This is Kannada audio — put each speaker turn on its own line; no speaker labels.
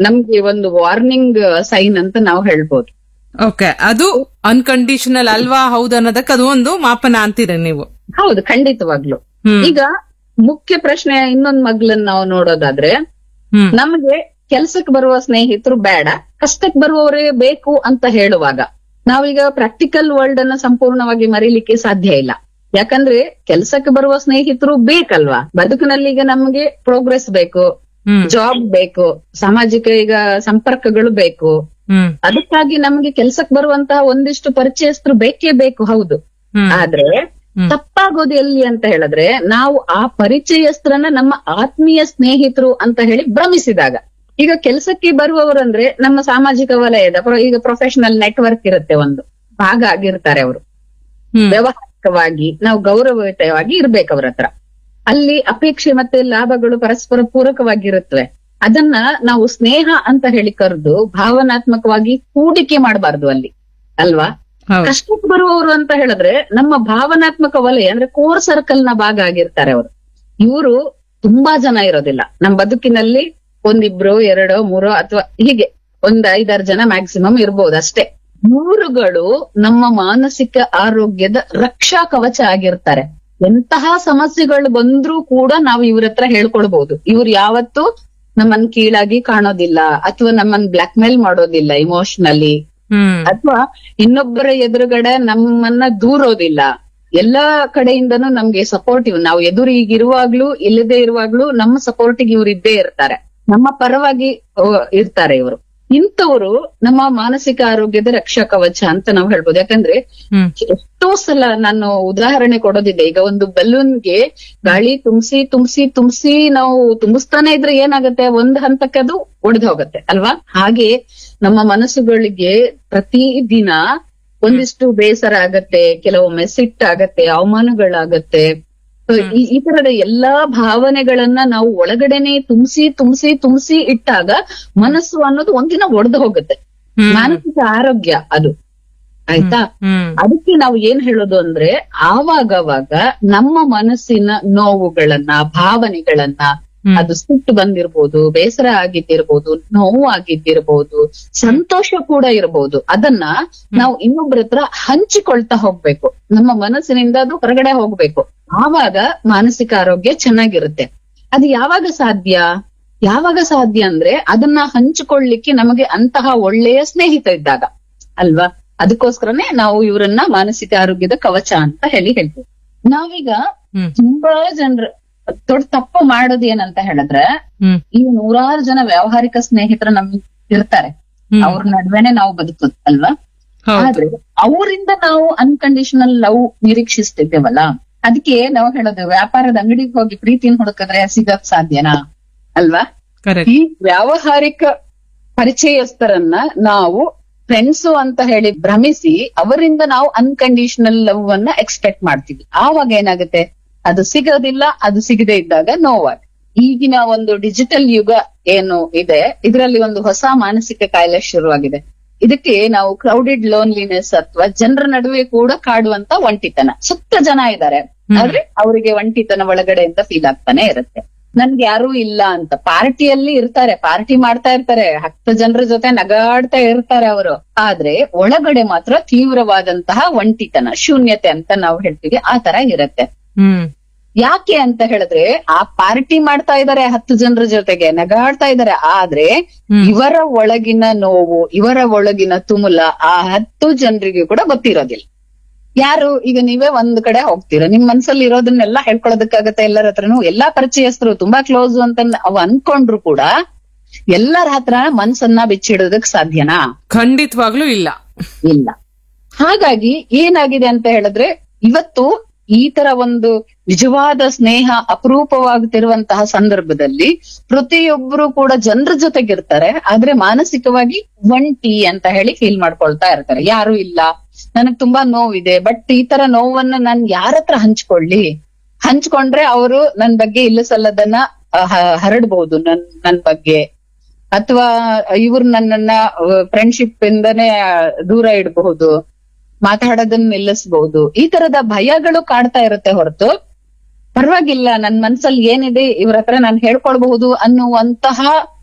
ನಮ್ಗೆ ಒಂದು ವಾರ್ನಿಂಗ್ ಸೈನ್ ಅಂತ ನಾವು ಹೇಳ್ಬೋದು
ಓಕೆ ಅದು ಅನ್ಕಂಡೀಷನಲ್ ಅಲ್ವಾ ಹೌದು ಅನ್ನೋದಕ್ಕೆ ಅದು ಒಂದು ಮಾಪನ ಅಂತೀರ ನೀವು
ಹೌದು ಖಂಡಿತವಾಗ್ಲು
ಹ್ಮ್
ಈಗ ಮುಖ್ಯ ಪ್ರಶ್ನೆ ಇನ್ನೊಂದ್ ಮಗ್ಲನ್ನ ನಾವು ನೋಡೋದಾದ್ರೆ
ಹ್ಮ್
ನಮ್ಗೆ ಕೆಲ್ಸಕ್ಕೆ ಬರುವ ಸ್ನೇಹಿತರು ಬೇಡ ಕಷ್ಟಕ್ಕೆ ಬರುವವರೇ ಬೇಕು ಅಂತ ಹೇಳುವಾಗ ನಾವೀಗ ಪ್ರಾಕ್ಟಿಕಲ್ ವರ್ಲ್ಡ್ ಅನ್ನ ಸಂಪೂರ್ಣವಾಗಿ ಮರೀಲಿಕ್ಕೆ ಸಾಧ್ಯ ಇಲ್ಲ ಯಾಕಂದ್ರೆ ಕೆಲ್ಸಕ್ಕೆ ಬರುವ ಸ್ನೇಹಿತರು ಬೇಕಲ್ವಾ ಬದುಕಿನಲ್ಲಿ ಈಗ ನಮ್ಗೆ ಪ್ರೋಗ್ರೆಸ್ ಬೇಕು
ಹ್ಮ್
ಜಾಬ್ ಬೇಕು ಸಾಮಾಜಿಕ ಈಗ ಸಂಪರ್ಕಗಳು ಬೇಕು
ಹ್ಮ್
ಅದಕ್ಕಾಗಿ ನಮ್ಗೆ ಕೆಲ್ಸಕ್ಕೆ ಬರುವಂತಹ ಒಂದಿಷ್ಟು ಪರಿಚಯಸ್ಥರು ಬೇಕೇ ಬೇಕು ಹೌದು
ಹ್ಮ್
ಆದ್ರೆ
ಹ್ಮ್.
ತಪ್ಪಾಗೋದು ಎಲ್ಲಿ ಅಂತ ಹೇಳಿದ್ರೆ ನಾವು ಆ ಪರಿಚಯಸ್ಥರನ್ನ ನಮ್ಮ ಆತ್ಮೀಯ ಸ್ನೇಹಿತರು ಅಂತ ಹೇಳಿ ಭ್ರಮಿಸಿದಾಗ ಈಗ ಕೆಲಸಕ್ಕೆ ಬರುವವರಂದ್ರೆ ನಮ್ಮ ಸಾಮಾಜಿಕ ವಲಯದ ಪ್ರ- ಈಗ ಪ್ರೊಫೆಷನಲ್ ನೆಟ್ವರ್ಕ್ ಇರುತ್ತೆ ಒಂದು ಭಾಗ ಆಗಿರ್ತಾರೆ ಅವರು
ಹ್ಮ್
ವ್ಯವಹಾರಿಕವಾಗಿ ನಾವು ಗೌರವಯುತವಾಗಿ ಇರ್ಬೇಕು ಅವ್ರ ಹತ್ರ ಅಲ್ಲಿ ಅಪೇಕ್ಷೆ ಮತ್ತೆ ಲಾಭಗಳು ಪರಸ್ಪರ ಪೂರಕವಾಗಿರುತ್ತವೆ ಅದನ್ನ ನಾವು ಸ್ನೇಹ ಅಂತ ಹೇಳಿ ಕರೆದು ಭಾವನಾತ್ಮಕವಾಗಿ ಹೂಡಿಕೆ ಮಾಡಬಾರ್ದು ಅಲ್ಲಿ ಅಲ್ವಾ
ಹೌದು
ಕಷ್ಟಕ್ಕೆ ಬರುವವರು ಅಂತ ಹೇಳಿದ್ರೆ ನಮ್ಮ ಭಾವನಾತ್ಮಕ ವಲಯ ಅಂದ್ರೆ ಕೋರ್ ಸರ್ಕಲ್ ನ ಭಾಗ ಆಗಿರ್ತಾರೆ ಅವರು ಇವರು ತುಂಬಾ ಜನ ಇರೋದಿಲ್ಲ ನಮ್ಮ ಬದುಕಿನಲ್ಲಿ ಒಂದಿಬ್ರು ಎರಡೋ ಮೂರೋ ಅಥವಾ ಹೀಗೆ ಒಂದ್ ಐದಾರು ಜನ ಮ್ಯಾಕ್ಸಿಮಮ್ ಇರ್ಬೋದು ಅಷ್ಟೇ ಇವ್ರುಗಳು ನಮ್ಮ ಮಾನಸಿಕ ಆರೋಗ್ಯದ ರಕ್ಷಾ ಕವಚ ಆಗಿರ್ತಾರೆ ಎಂತಹ ಸಮಸ್ಯೆಗಳು ಬಂದ್ರೂ ಕೂಡ ನಾವು ಇವ್ರ ಹತ್ರ ಹೇಳ್ಕೊಳ್ಬಹುದು ಇವ್ರು ಯಾವತ್ತೂ ನಮ್ಮನ್ ಕೀಳಾಗಿ ಕಾಣೋದಿಲ್ಲ ಅಥವಾ ನಮ್ಮನ್ ಬ್ಲಾಕ್ ಮೇಲ್ ಮಾಡೋದಿಲ್ಲ ಇಮೋಷನಲಿ
ಹ್ಮ್
ಅಥವಾ ಇನ್ನೊಬ್ಬರ ಎದುರುಗಡೆ ನಮ್ಮನ್ನ ದೂರೋದಿಲ್ಲ ಎಲ್ಲಾ ಕಡೆಯಿಂದನೂ ನಮ್ಗೆ ಸಪೋರ್ಟಿವ್ ನಾವು ಎದುರಿಗಿರುವಾಗ್ಲೂ ಇಲ್ಲದೆ ಇರುವಾಗ್ಲೂ ನಮ್ಮ ಸಪೋರ್ಟಿಗೆ ಇವ್ರು ಇದ್ದೇ ಇರ್ತಾರೆ ನಮ್ಮ ಪರವಾಗಿ ಆ, ಇರ್ತಾರೆ ಇವರು ಇಂಥವ್ರು ನಮ್ಮ ಮಾನಸಿಕ ಆರೋಗ್ಯದ ರಕ್ಷಾ ಕವಚ ಅಂತ ನಾವು ಹೇಳ್ಬೋದು ಯಾಕಂದ್ರೆ
ಹ್ಮ್
ಎಷ್ಟೋ ಸಲ ನಾನು ಉದಾಹರಣೆ ಕೊಡೋದಿದೆ ಈಗ ಒಂದು ಬಲೂನ್ಗೆ ಗಾಳಿ ತುಂಬಿಸಿ ತುಂಬಿಸಿ ತುಂಬಿಸಿ ನಾವು ತುಂಬಿಸ್ತಾನೆ ಇದ್ರೆ ಏನಾಗುತ್ತೆ ಒಂದ್ ಹಂತಕ್ಕೆ ಅದು ಒಡೆದು ಹೋಗುತ್ತೆ ಅಲ್ವಾ ಹಾಗೆ ನಮ್ಮ ಮನಸ್ಸುಗಳಿಗೆ ಪ್ರತಿ ದಿನ ಒಂದಿಷ್ಟು ಬೇಸರ ಆಗತ್ತೆ ಕೆಲವೊಮ್ಮೆ ಸಿಟ್ಟಾಗತ್ತೆ ಅವಮಾನಗಳಾಗತ್ತೆ So, ಈ ಈ ತರದ ಎಲ್ಲಾ ಭಾವನೆಗಳನ್ನ ನಾವು ಒಳಗಡೆನೆ ತುಂಬಿಸಿ ತುಂಬಿಸಿ ತುಂಬಿಸಿ ಇಟ್ಟಾಗ ಮನಸ್ಸು ಅನ್ನೋದು ಒಂದಿನ ಒಡೆದು ಹೋಗುತ್ತೆ
ಹ್ಮ್.
ಮಾನಸಿಕ ಆರೋಗ್ಯ ಅದು ಆಯ್ತಾ
ಹ್ಮ್
ಅದಕ್ಕೆ ನಾವು ಏನ್ ಹೇಳೋದು ಅಂದ್ರೆ ಆವಾಗವಾಗ ನಮ್ಮ ಮನಸ್ಸಿನ ನೋವುಗಳನ್ನ ಭಾವನೆಗಳನ್ನ
ಹ್ಮ್.
ಅದು ಸಿಟ್ಟು ಬಂದಿರ್ಬೋದು ಬೇಸರ ಆಗಿದ್ದಿರ್ಬೋದು ನೋವು ಆಗಿದ್ದಿರ್ಬೋದು ಸಂತೋಷ ಕೂಡ ಇರ್ಬೋದು ಅದನ್ನ ನಾವು ಇನ್ನೊಬ್ರ ಹತ್ರ ಹಂಚಿಕೊಳ್ತಾ ಹೋಗ್ಬೇಕು ನಮ್ಮ ಮನಸ್ಸಿನಿಂದ ಅದು ಹೊರಗಡೆ ಹೋಗ್ಬೇಕು ಆವಾಗ ಮಾನಸಿಕ ಆರೋಗ್ಯ ಚೆನ್ನಾಗಿರುತ್ತೆ ಅದು ಯಾವಾಗ ಸಾಧ್ಯ ಯಾವಾಗ ಸಾಧ್ಯ ಅಂದ್ರೆ ಅದನ್ನ ಹಂಚಿಕೊಳ್ಳಿಕ್ಕೆ ನಮಗೆ ಅಂತಹ ಒಳ್ಳೆಯ ಸ್ನೇಹಿತ ಇದ್ದಾಗ ಅಲ್ವಾ ಅದಕ್ಕೋಸ್ಕರನೇ ನಾವು ಇವರನ್ನ ಮಾನಸಿಕ ಆರೋಗ್ಯದ ಕವಚ ಅಂತ ಹೇಳಿ ಹೇಳ್ತೀವಿ ನಾವೀಗ
ಹ್ಮ್
ತುಂಬಾ ಜನರು ದೊಡ್ಡ ತಪ್ಪು ಮಾಡೋದು ಏನಂತ ಹೇಳಿದ್ರೆ
ಹ್ಮ್
ಈ ನೂರಾರು ಜನ ವ್ಯಾವಹಾರಿಕ ಸ್ನೇಹಿತರು ನಮ್ಗೆ ಇರ್ತಾರೆ
ಹ್ಮ್.
ಅವ್ರ ನಡುವೆನೆ ನಾವು ಬದುಕೋದು ಅಲ್ವಾ
ಹೌದು
ಆದ್ರೆ ಅವರಿಂದ ನಾವು ಅನ್ಕಂಡೀಷನಲ್ ಲವ್ ನಿರೀಕ್ಷಿಸ್ತಿದ್ದೇವಲ್ಲ ಅದಕ್ಕೆ ನಾವು ಹೇಳೋದು ವ್ಯಾಪಾರದ ಅಂಗಡಿಗೆ ಹೋಗಿ ಪ್ರೀತಿನ ಹುಡುಕಿದ್ರೆ ಸಿಗಕ್ ಸಾಧ್ಯನಾ ಅಲ್ವಾ
ಕರೆಕ್ಟ್
ಈ ವ್ಯಾವಹಾರಿಕ ಪರಿಚಯಸ್ಥರನ್ನ ನಾವು ಫ್ರೆಂಡ್ಸ್ ಅಂತ ಹೇಳಿ ಭ್ರಮಿಸಿ ಅವರಿಂದ ನಾವು ಅನ್ಕಂಡೀಷನಲ್ ಲವ್ ಅನ್ನ ಎಕ್ಸ್ಪೆಕ್ಟ್ ಮಾಡ್ತೀವಿ ಆವಾಗ ಏನಾಗುತ್ತೆ ಅದು ಸಿಗೋದಿಲ್ಲ ಅದು ಸಿಗದೆ ಇದ್ದಾಗ ನೋವಾಗ ಈಗಿನ ಒಂದು ಡಿಜಿಟಲ್ ಯುಗ ಏನು ಇದೆ ಇದರಲ್ಲಿ ಒಂದು ಹೊಸ ಮಾನಸಿಕ ಕಾಯಿಲೆ ಶುರುವಾಗಿದೆ ಇದಕ್ಕೆ ನಾವು ಕ್ರೌಡೆಡ್ ಲೋನ್ಲಿನೆಸ್ ಅಥವಾ ಜನರ ನಡುವೆ ಕೂಡ ಕಾಡುವಂತ ಒಂಟಿತನ ಸುತ್ತ ಜನ ಇದ್ದಾರೆ ಆದ್ರೆ ಅವರಿಗೆ ಒಂಟಿತನ ಒಳಗಡೆಯಿಂದ ಫೀಲ್ ಆಗ್ತಾನೆ ಇರುತ್ತೆ ನನ್ಗೆ ಯಾರೂ ಇಲ್ಲ ಅಂತ ಪಾರ್ಟಿಯಲ್ಲಿ ಇರ್ತಾರೆ ಪಾರ್ಟಿ ಮಾಡ್ತಾ ಇರ್ತಾರೆ ಹತ್ತು ಜನರ ಜೊತೆ ನಗಾಡ್ತಾ ಇರ್ತಾರೆ ಅವರು ಆದ್ರೆ ಒಳಗಡೆ ಮಾತ್ರ ತೀವ್ರವಾದಂತಹ ಒಂಟಿತನ ಶೂನ್ಯತೆ ಅಂತ ನಾವು ಹೇಳ್ತೀವಿ ಆ ತರ ಇರುತ್ತೆ
ಹ್ಮ್
ಯಾಕೆ ಅಂತ ಹೇಳಿದ್ರೆ ಆ ಪಾರ್ಟಿ ಮಾಡ್ತಾ ಇದಾರೆ ಹತ್ತು ಜನರ ಜೊತೆಗೆ ನಗಾಡ್ತಾ ಇದಾರೆ ಆದ್ರೆ
ಹ್ಮ್.
ಇವರ ಒಳಗಿನ ನೋವು ಇವರ ಒಳಗಿನ ತುಮುಲ ಆ ಹತ್ತು ಜನರಿಗೆ ಕೂಡ ಗೊತ್ತಿರೋದಿಲ್ಲ ಯಾರು ಈಗ ನೀವೇ ಒಂದ್ ಕಡೆ ಹೋಗ್ತೀರಾ ನಿಮ್ ಮನ್ಸಲ್ಲಿ ಇರೋದನ್ನೆಲ್ಲ ಹೇಳ್ಕೊಳ್ಳೋದಕ್ಕಾಗತ್ತೆ ಎಲ್ಲರ ಹತ್ರನು ಎಲ್ಲಾ ಪರಿಚಯಸ್ಥರು ತುಂಬಾ ಕ್ಲೋಸ್ ಅಂತ ಅವ್ ಅನ್ಕೊಂಡ್ರು ಕೂಡ ಎಲ್ಲರ ಹತ್ರ ಮನ್ಸನ್ನ ಬಿಚ್ಚಿಡೋದಕ್ ಸಾಧ್ಯನಾ
ಖಂಡಿತವಾಗ್ಲೂ ಇಲ್ಲ
ಇಲ್ಲ ಹಾಗಾಗಿ ಏನಾಗಿದೆ ಅಂತ ಹೇಳಿದ್ರೆ ಇವತ್ತು ಈ ತರ ಒಂದು ನಿಜವಾದ ಸ್ನೇಹ ಅಪರೂಪವಾಗುತ್ತಿರುವಂತಹ ಸಂದರ್ಭದಲ್ಲಿ ಪ್ರತಿಯೊಬ್ಬರು ಕೂಡ ಜನರ ಜೊತೆಗಿರ್ತಾರೆ ಆದ್ರೆ ಮಾನಸಿಕವಾಗಿ ಒಂಟಿ ಅಂತ ಹೇಳಿ ಫೀಲ್ ಮಾಡ್ಕೊಳ್ತಾ ಇರ್ತಾರೆ ಯಾರು ಇಲ್ಲ ನನಗ್ ತುಂಬಾ ನೋವಿದೆ ಬಟ್ ಈ ತರ ನೋವನ್ನ ನಾನ್ ಯಾರ ಹತ್ರ ಹಂಚ್ಕೊಳ್ಳಿ ಹಂಚ್ಕೊಂಡ್ರೆ ಅವರು ನನ್ ಬಗ್ಗೆ ಇಲ್ಲ ಸಲ್ಲದನ್ನ ಅಹ್, ಹ- ಹರಡ್ಬಹುದು ನನ್ ನನ್ ಬಗ್ಗೆ ಅಥವಾ ಇವ್ರು ನನ್ನನ್ನ ಫ್ರೆಂಡ್ಶಿಪ್ ಇಂದನೇ ಆ, ದೂರ ಇಡಬಹುದು ಮಾತಾಡೋದನ್ನ ನಿಲ್ಲಿಸಬಹುದು ಈ ತರದ ಭಯಗಳು ಕಾಡ್ತಾ ಇರುತ್ತೆ ಹೊರತು ಪರವಾಗಿಲ್ಲ ನನ್ ಮನ್ಸಲ್ಲಿ ಏನಿದೆ ಇವ್ರ ಹತ್ರ ನಾನು ಹೇಳ್ಕೊಳ್ಬಹುದು ಅನ್ನುವಂತಹ